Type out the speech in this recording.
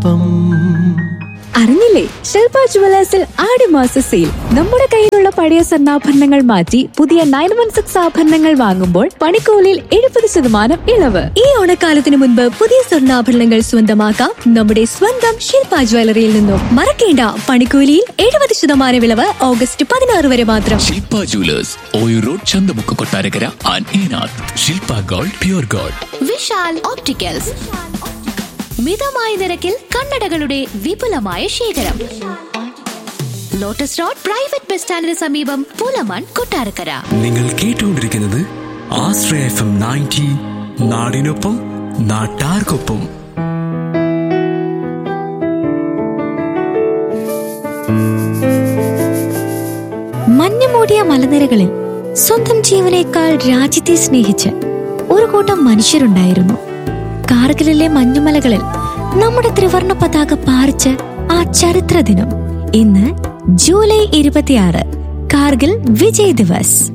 നാടിനൊപ്പം അറിഞ്ഞില്ലേ ശില്പ ജുവലേഴ്സിൽ ആടിമാസ സെയിൽ നമ്മുടെ കയ്യിലുള്ള പഴയ സ്വർണ്ണാഭരണങ്ങൾ മാറ്റി പുതിയ നയൻ വൺ സിക്സ് ആഭരണങ്ങൾ വാങ്ങുമ്പോൾ പണിക്കൂലിയിൽ എഴുപത് ശതമാനം ഇളവ് ഈ ഓണക്കാലത്തിന് മുൻപ് പുതിയ സ്വർണ്ണാഭരണങ്ങൾ സ്വന്തമാക്കാം നമ്മുടെ സ്വന്തം ശില്പ ജ്വല്ലറിയിൽ നിന്നും മറക്കേണ്ട പണിക്കൂലിയിൽ എഴുപത് ശതമാനം ഇളവ് ഓഗസ്റ്റ് പതിനാറ് വരെ മാത്രം ശില്പ ജുവലേഴ്സ് ഓയു road Chanthamukku Kottarakkara and Enath Shilpa gold pure gold Vishal opticals മിതമായ നിരക്കിൽ കണ്ണടകളുടെ വിപുലമായ ശേഖരം ലോട്ടസ് റോഡ് പ്രൈവറ്റ് ബസ് സ്റ്റാൻഡിന് സമീപം പുലമൺ കൊട്ടാരക്കര നിങ്ങൾ കേട്ടുകൊണ്ടിരിക്കുന്നത് ആശ്രയ എഫ് എം നയൻറ്റി നാടിനൊപ്പം നാട്ടാർക്കൊപ്പം മഞ്ഞുമൂടിയ മലനിരകളിൽ സ്വന്തം ജീവനേക്കാൾ രാജ്യത്തെ സ്നേഹിച്ച് ഒരു കൂട്ടം മനുഷ്യരുണ്ടായിരുന്നു കാർഗിലിലെ മഞ്ഞുമലകളിൽ നമ്മുടെ ത്രിവർണ പതാക പാറിച്ച് ആ ചരിത്ര ദിനം ഇന്ന് ജൂലൈ ഇരുപത്തിയാറ് കാർഗിൽ വിജയ് ദിവസ്